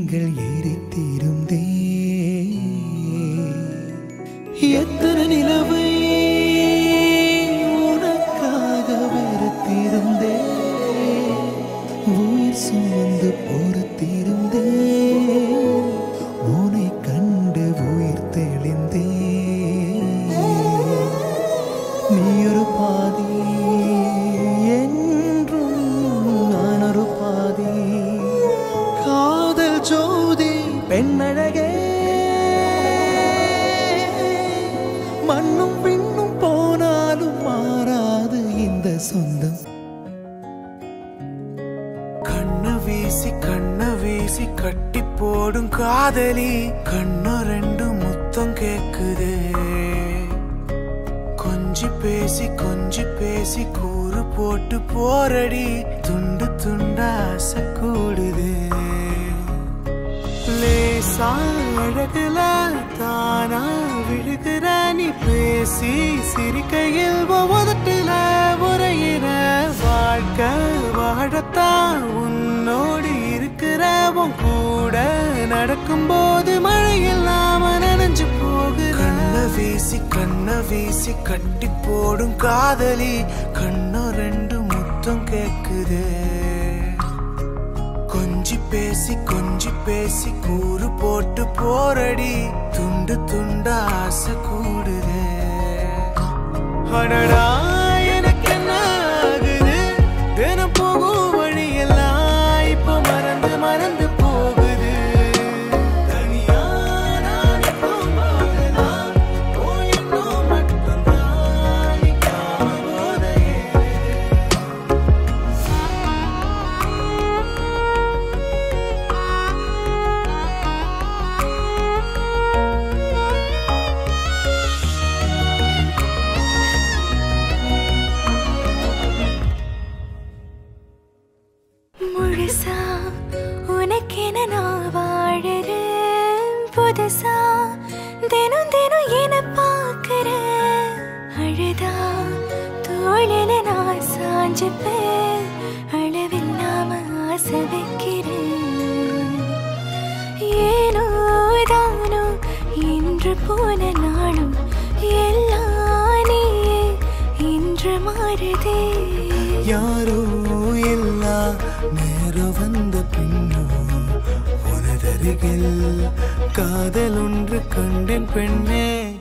நீங்கள் எரித்திருந்தே எத்தனை நிலவை உனக்காக வெறுத்திருந்தே உயிர் சுமந்து பொறுத்திருந்தே உன்னை கண்டு உயிர் தெளிந்தே நீ ஒரு பாதி என்றும் நான் ஒரு பாதி காதல் ஜோதி பெண்ணழகே மண்ணும் பின்னும் போனாலும் மாறாது இந்த சொந்தம் கண்ண வீசி கண்ண வீசி கட்டி போடும் காதலி கண்ணு ரெண்டு முத்தம் கேக்குதே கொஞ்சி பேசி கொஞ்சி பேசி கூறு போட்டு போரடி துண்டு துண்டா ஆசை கூடுதே லேசா அழகுல தானா விழுகிற நீ பேசி சிரிக்கையில் உதட்டுல உரையிற வாழ்க்கை வாழத்தான் உன்னோடு இருக்கிற உன் கூட நடக்கும்போது மழை இல்லாம நனைஞ்சு போகுது கண்ண வீசி கண்ண வீசி கட்டி போடும் காதலி கண்ணு ரெண்டு முத்தம் கேக்குதே கொஞ்சி பேசி கொஞ்சி பேசி கூறு போட்டு போரடி துண்டு துண்டு ஆசை கூடுதே அடடா எனக்கு என்ன ஆகுது தினம் போகும் வழியெல்லாம் இப்போ மறந்து மறந்து போகுது தனியா நான் இப்போ போகலாம். போயின்னும் மட்டும்தான் நிக்காம போதையே முழுசா உனக்கென நான் வாழறேன் புதுசா தினம் தினம் என பார்க்கிறேன் அழுதா தோழில நான் சாஞ்சுப்பேன் அளவில்லாம ஆசை வைக்கிறேன் ஏனோ தானோ இன்று போன நாளும் எல்லாம் நீயே இன்று மாறுதே யாரோ இல்லா நேரம் வந்த பின்னோ உனதருகில் காதல் ஒன்று கண்டேன் பெண்ணே